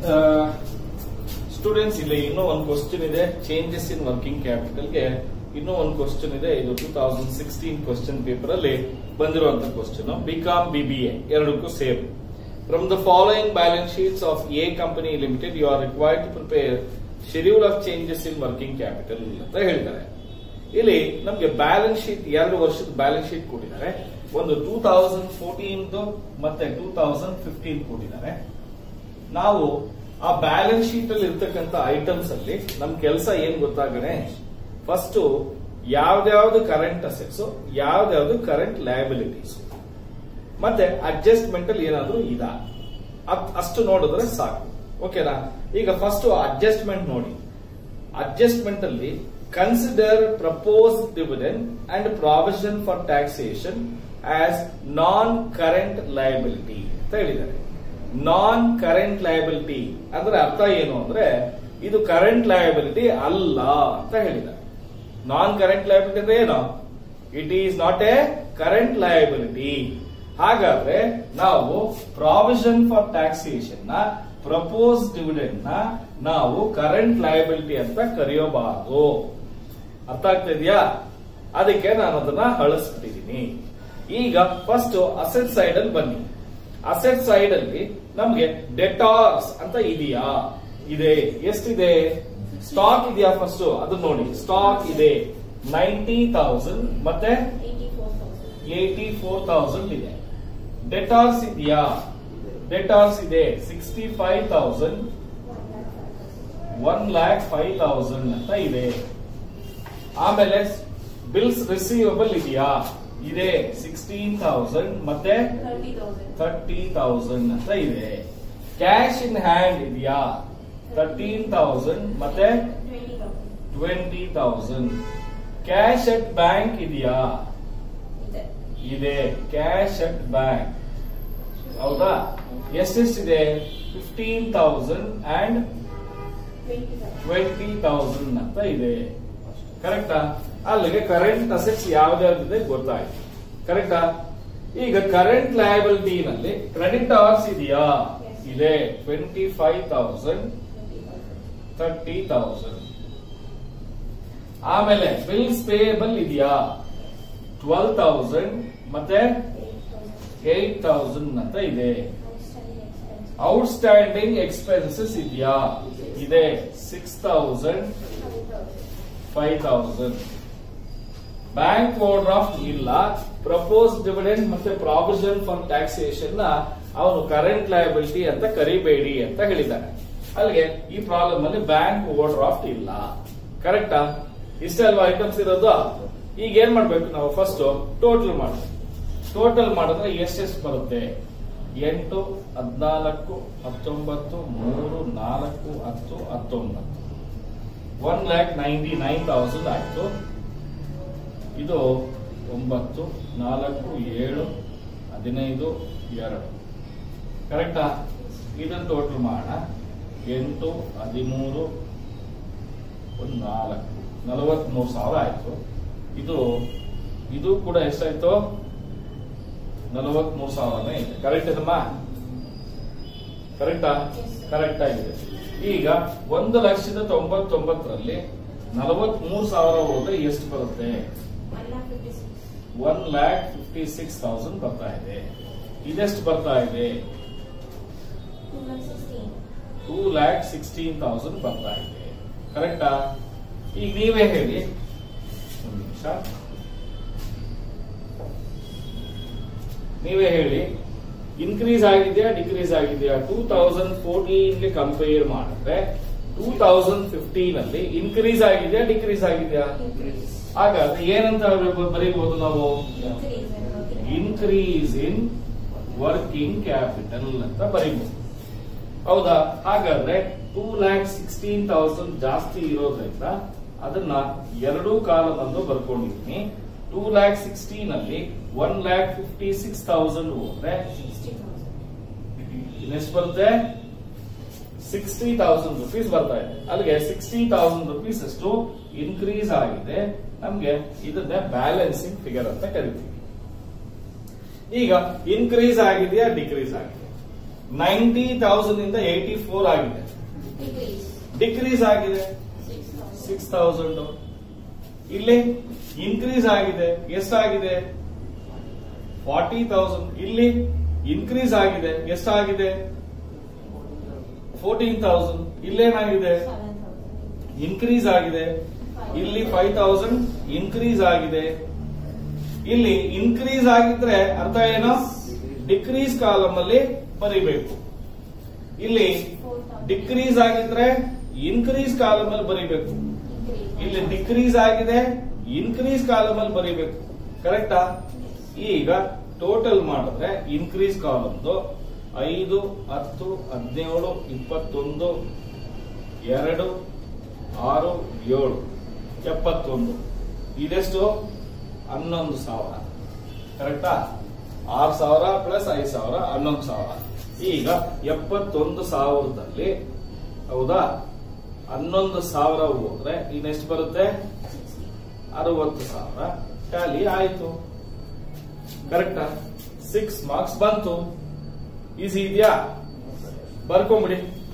Students ಇಲ್ಲಿ ಇನ್ನೂ ಒಂದು ಕ್ವಶನ್ ಇದೆ ಚೇಂಜಸ್ ಇನ್ ವರ್ಕಿಂಗ್ ಕ್ಯಾಪಿಟಲ್ಗೆ ಇನ್ನೂ ಒಂದು ಕ್ವಶನ್ ಇದೆ ಇದು two thousand sixteen question paper ಅಲ್ಲಿ ಬಂದಿರುವಂತ ಕ್ವಶನ್ ಬಿಕಾಮ್ ಬಿಬಿಎ ಎರಡಕ್ಕೂ same from the following balance sheets of a company limited you are required to prepare schedule of changes in working capital ಅಂತ ಹೇಳ್ತಾರೆ ಇಲ್ಲಿ ನಮಗೆ ಬ್ಯಾಲೆನ್ಸ್ ಶೀಟ್ ಎರಡು ವರ್ಷದ balance sheet ಕೊಟ್ಟಿದ್ದಾರೆ ಒಂದು ಟೂ ತೌಸಂಡ್ ಫೋರ್ಟೀನ್ ಮತ್ತೆ ಟೂ ತೌಸಂಡ್ ಫಿಫ್ಟೀನ್ ಕೊಟ್ಟಿದ್ದಾರೆ ನಾವು ಆ ಬ್ಯಾಲೆನ್ಸ್ ಶೀಟ್ ಅಲ್ಲಿ ಇರ್ತಕ್ಕಂಥ ಐಟಮ್ಸ್ ಅಲ್ಲಿ ನಮ್ ಕೆಲಸ ಏನ್ ಗೊತ್ತಾಗಣೆ ಫಸ್ಟ್ ಯಾವ್ದ್ಯಾವ್ದು ಕರೆಂಟ್ ಅಸೆಟ್ಸ್ ಯಾವ್ದ್ಯಾವ್ದು ಕರೆಂಟ್ ಲಯಬಿಲಿಟೀಸ್ ಮತ್ತೆ ಅಡ್ಜಸ್ಟ್ಮೆಂಟ್ ಅಲ್ಲಿ ಏನಾದ್ರೂ ಇದ ಅದ್- ಅಷ್ಟು ನೋಡಿದ್ರೆ ಸಾಕು ಓಕೆನಾ ಈಗ ಫಸ್ಟ್ ಅಡ್ಜಸ್ಟ್ಮೆಂಟ್ ನೋಡಿ ಅಡ್ಜಸ್ಟ್ಮೆಂಟ್ ಅಲ್ಲಿ consider propose dividend and provision for taxation as non current liability ಅಂತ ಹೇಳಿದ್ದಾರೆ ನಾನ್ ಕರೆಂಟ್ ಲಯಬಿಲಿಟಿ ಅಂದ್ರೆ ಅರ್ಥ ಏನು ಅಂದ್ರೆ ಇದು ಕರೆಂಟ್ ಲಯಬಿಲಿಟಿ ಅಲ್ಲ ಅಂತ ಹೇಳಿದ್ದಾರೆ ನಾನ್ ಕರೆಂಟ್ ಲಯಬಿಲಿಟಿ ಅಂದ್ರೆ ಏನು it is not a current liability ಹಾಗಾದ್ರೆ ನಾವು ಪ್ರಾವಿಷನ್ ಫಾರ್ ಟ್ಯಾಕ್ಸೇಷನ್ ನ ಪ್ರಪೋಸ್ ಡಿವಿಡೆಂಡ್ ನ ನಾವು ಕರೆಂಟ್ ಲಯಬಿಲಿಟಿ ಅಂತ ಕರೆಯಬಾರದು ಅರ್ಥ ಆಗ್ತಾ ಇದೆಯಾ ಅದಕ್ಕೆ ನಾನು ಅದನ್ನ ಅಳಿಸ್ಬಿಟ್ಟಿದ್ದೀನಿ ಈಗ ಫಸ್ಟ್ ಅಸೆಟ್ ಸೈಡ್ ಅಲ್ಲಿ ಬನ್ನಿ ಅಸೆಟ್ ಸೈಡ್ ಅಲ್ಲಿ ನಮ್ಗೆ ಡೆಟಾರ್ಸ್ ಅಂತ ಇದೆಯಾ ಇದೆ ಎಷ್ಟಿದೆ ಸ್ಟಾಕ್ ಇದೆಯಾ ಫಸ್ಟ್ ಅದು ನೋಡಿ ಸ್ಟಾಕ್ ಇದೆ ನೈಂಟಿ ತೌಸಂಡ್ ಮತ್ತೆ ಏಟಿ ಫೋರ್ ತೌಸಂಡ್ ಇದೆ ಡೆಟಾರ್ಸ್ ಇದೆಯಾ ಡೆಟಾರ್ಸ್ ಇದೆ sixty five thousand one lakh five thousand ಅಂತ ಇದೆ ಆಮೇಲೆ ಬಿಲ್ಸ್ ರಿಸೀವಬಲ್ ಇದೆಯಾ ಇದೆ ಸಿಕ್ಸ್ಟೀನ್ ತೌಸಂಡ್ ಮತ್ತೆ ತರ್ಟಿ ತೌಸಂಡ್ ಅಂತ ಇದೆ ಕ್ಯಾಶ್ ಇನ್ ಹ್ಯಾಂಡ್ ಇದೆಯಾ ತರ್ಟೀನ್ ತೌಸಂಡ್ ಮತ್ತೆ twenty thousand cash at bank ಇದೆಯಾ ಇದೆ ಕ್ಯಾಶ್ ಅಟ್ ಬ್ಯಾಂಕ್ ಹೌದಾ ಎಷ್ಟೆಷ್ಟಿದೆ fifteen thousand and twenty thousand ಅಂತ ಇದೆ ಕರೆಕ್ಟಾ ಅಲ್ಲಿಗೆ ಕರೆಂಟ್ ಅಸೆಟ್ಸ್ ಯಾವ್ದಾವ್ದಿದೆ ಗೊತ್ತಾಯ್ತು ಕರೆಕ್ಟಾ ಈಗ ಕರೆಂಟ್ ಲಯಬಿಲಿಟಿ ನಲ್ಲಿ ಕ್ರೆಡಿಟ್ ಅವರ್ಸ್ ಇದೆಯಾ ಇದೆ twenty five thousand thirty thousand ಆಮೇಲೆ ಬಿಲ್ಸ್ ಪೇಯಬಲ್ ಇದೆಯಾ ಟ್ವೆಲ್ ತೌಸಂಡ್ ಮತ್ತೆ ಏಟ್ ತೌಸಂಡ್ ಅಂತ ಇದೆ ಔಟ್ಸ್ಟ್ಯಾಂಡಿಂಗ್ ಎಕ್ಸ್ಪೆನ್ಸಸ್ ಇದೆಯಾ ಇದೆ six thousand five thousand bank overdraft ಇಲ್ಲ ಪ್ರಪೋಸ್ ಡಿವಿಡೆಂಡ್ ಮತ್ತೆ ಪ್ರಾವಿಷನ್ ಫಾರ್ ಟ್ಯಾಕ್ಸೇಷನ್ ನ ಅವನು ಕರೆಂಟ್ ಲಯಬಿಲಿಟಿ ಅಂತ ಕರಿಬೇಡಿ ಅಂತ ಹೇಳಿದ್ದಾನೆ ಅಲ್ಲಿಗೆ ಈ ಪ್ರಾಬ್ಲಮ್ ಅಲ್ಲಿ ಬ್ಯಾಂಕ್ ಓವರ್ ಡ್ರಾಫ್ಟ್ ಇಲ್ಲ ಕರೆಕ್ಟಾ ಇಷ್ಟೇ ಅಲ್ವಾ ಐಟಮ್ಸ್ ಇರೋದು ಈಗ ಏನ್ ಮಾಡ್ಬೇಕು ನಾವು ಫಸ್ಟ್ ಟೋಟಲ್ ಮಾಡ್ಬೇಕು ಟೋಟಲ್ ಮಾಡಿದ್ರೆ ಎಷ್ಟೆಷ್ಟು ಬರುತ್ತೆ ಎಂಟು ಹದಿನಾಲ್ಕು ಹತ್ತೊಂಬತ್ತು ಮೂರು ನಾಲ್ಕು ಹತ್ತು ಹತ್ತೊಂಬತ್ತು one lakh ninety nine thousand ಆಯ್ತು ಇದು ಒಂಬತ್ತು ನಾಲ್ಕು ಏಳು ಹದಿನೈದು ಎರಡು ಕರೆಕ್ಟಾ ಇದನ್ನ ಟೋಟಲ್ ಮಾಡೋಣ ಎಂಟು ಹದಿಮೂರು ಒಂದು ನಾಲ್ಕು ನಲವತ್ಮೂರು ಸಾವಿರ ಆಯ್ತು ಇದು ಇದು ಕೂಡ ಎಷ್ಟಾಯ್ತು ನಲವತ್ಮೂರು ಸಾವಿರನೇ ಇದೆ ಕರೆಕ್ಟ್ ಇದಮ್ಮ ಕರೆಕ್ಟಾ ಕರೆಕ್ಟ್ ಆಗಿದೆ ಈಗ ಒಂದು ಲಕ್ಷದ ತೊಂಬತ್ತೊಂಬತ್ತರಲ್ಲಿ ನಲವತ್ಮೂರು ಸಾವಿರ ಹೋದ್ರೆ ಎಷ್ಟು ಬರುತ್ತೆ one lakh fifty six thousand ಬರ್ತಾ ಇದೆ ಇದೆಷ್ಟು ಬರ್ತಾ ಇದೆ ಟೂ ಲ್ಯಾಕ್ ಸಿಕ್ಸ್ಟೀನ್ ತೌಸಂಡ್ ಬರ್ತಾ ಇದೆ ಕರೆಕ್ಟಾ ಈಗ ನೀವೇ ಹೇಳಿ ಒಂದು ನಿಮಿಷ ನೀವೇ ಹೇಳಿ ಇನ್ಕ್ರೀಸ್ ಆಗಿದೆಯಾ ಡಿಕ್ರೀಸ್ ಆಗಿದೆಯಾ ಟೂ ತೌಸಂಡ್ ಫೋರ್ಟೀನ್ಗೆ ಕಂಪೇರ್ ಮಾಡಿದ್ರೆ ಟೂ ತೌಸಂಡ್ ಫಿಫ್ಟೀನ್ ಅಲ್ಲಿ ಇನ್ಕ್ರೀಸ್ ಆಗಿದೆಯಾ ಡಿಕ್ರೀಸ್ ಆಗಿದೆಯಾ ಹಾಗಾದ್ರೆ ಏನಂತ ಬರೀಬಹುದು ನಾವು ಇನ್ಕ್ರೀಸ್ ಇನ್ ವರ್ಕಿಂಗ್ ಕ್ಯಾಪಿಟಲ್ ಅಂತ ಬರೀಬಹುದು ಹೌದಾ ಹಾಗಾದ್ರೆ ಟೂ ಲ್ಯಾಕ್ ಸಿಕ್ಸ್ಟೀನ್ ತೌಸಂಡ್ ಜಾಸ್ತಿ ಇರೋದ್ರಿಂದ ಅದನ್ನ ಎರಡೂ ಕಾಲಮ್ ಅನ್ನು ಬರ್ಕೊಂಡಿದ್ದೀನಿ ಟೂ ಲ್ಯಾಕ್ ಸಿಕ್ಸ್ಟೀನ್ ಅಲ್ಲಿ one lakh fifty six thousand ಹೋದ್ರೆ ಎಷ್ಟು ಬರುತ್ತೆ ಸಿಕ್ಸ್ಟಿ ತೌಸಂಡ್ ರುಪೀಸ್ ಬರ್ತಾ ಇದೆ ಅಲ್ಲಿಗೆ ಸಿಕ್ಸ್ಟಿ ತೌಸಂಡ್ ರುಪೀಸ್ ಅಷ್ಟು ಇನ್ಕ್ರೀಸ್ ಆಗಿದೆ ನಮ್ಗೆ ಇದನ್ನ ಬ್ಯಾಲೆನ್ಸಿಂಗ್ ಫಿಗರ್ ಅಂತ ಕರಿತೀವಿ ಈಗ ಇನ್ಕ್ರೀಸ್ ಆಗಿದೆಯಾ ಡಿಕ್ರೀಸ್ ಆಗಿದೆ ನೈಂಟಿ ತೌಸಂಡ್ ಇಂದ ಏಯ್ಟಿ ಫೋರ್ ಆಗಿದೆ Decrease. ಡಿಕ್ರೀಸ್ ಆಗಿದೆ Six thousand. ಸಿಕ್ಸ್ ತೌಸಂಡ್ ಇಲ್ಲಿ ಇನ್ಕ್ರೀಸ್ ಆಗಿದೆ ಎಷ್ಟಾಗಿದೆ ಫಾರ್ಟಿ ತೌಸಂಡ್ ಇಲ್ಲಿ ಇನ್ಕ್ರೀಸ್ ಆಗಿದೆ ಎಷ್ಟಾಗಿದೆ ಫೋರ್ಟೀನ್ ತೌಸಂಡ್ ಇಲ್ಲೇನಾಗಿದೆ Seven thousand. ಇನ್ಕ್ರೀಸ್ ಆಗಿದೆ ಇಲ್ಲಿ ಫೈವ್ ತೌಸಂಡ್ ಇನ್ಕ್ರೀಸ್ ಆಗಿದೆ ಇಲ್ಲಿ ಇನ್ಕ್ರೀಸ್ ಆಗಿದ್ರೆ ಅರ್ಥ ಏನು ಡಿಕ್ರೀಸ್ ಕಾಲಮ್ ಅಲ್ಲಿ ಬರಿಬೇಕು ಇಲ್ಲಿ Four thousand. ಡಿಕ್ರೀಸ್ ಆಗಿದ್ರೆ ಇನ್ಕ್ರೀಸ್ ಕಾಲಮ್ ಅಲ್ಲಿ ಬರಿಬೇಕು Increase. ಇಲ್ಲಿ ಡಿಕ್ರೀಸ್ ಆಗಿದೆ ಇನ್ಕ್ರೀಸ್ ಕಾಲಮ್ ಅಲ್ಲಿ ಬರಿಬೇಕು ಕರೆಕ್ಟಾ ಈಗ ಟೋಟಲ್ ಮಾಡಿದ್ರೆ ಇನ್ಕ್ರೀಸ್ ಕಾಲಮ್ದು ಐದು ಹತ್ತು ಹದಿನೇಳು ಇಪ್ಪತ್ತೊಂದು ಎರಡು ಆರು ಏಳು ಎಪ್ಪತ್ತೊಂದು ಇದೆಷ್ಟು ಹನ್ನೊಂದು ಸಾವಿರ ಕರೆಕ್ಟಾ ಆರು ಸಾವಿರ ಪ್ಲಸ್ ಐದು ಸಾವಿರ ಹನ್ನೊಂದು ಸಾವಿರ ಈಗ ಎಪ್ಪತ್ತೊಂದು ಸಾವಿರದಲ್ಲಿ ಹೌದಾ ಹನ್ನೊಂದು ಸಾವಿರ ಹೋದ್ರೆ ಇನ್ನೆಷ್ಟು ಬರುತ್ತೆ ಅರವತ್ತು ಸಾವಿರ ಟ್ಯಾಲಿ ಆಯ್ತು ಕರೆಕ್ಟಾ ಸಿಕ್ಸ್ ಮಾರ್ಕ್ಸ್ ಬಂತು ಈಸಿ ಇದೆಯಾ ಬರ್ಕೊಂಬಿಡಿ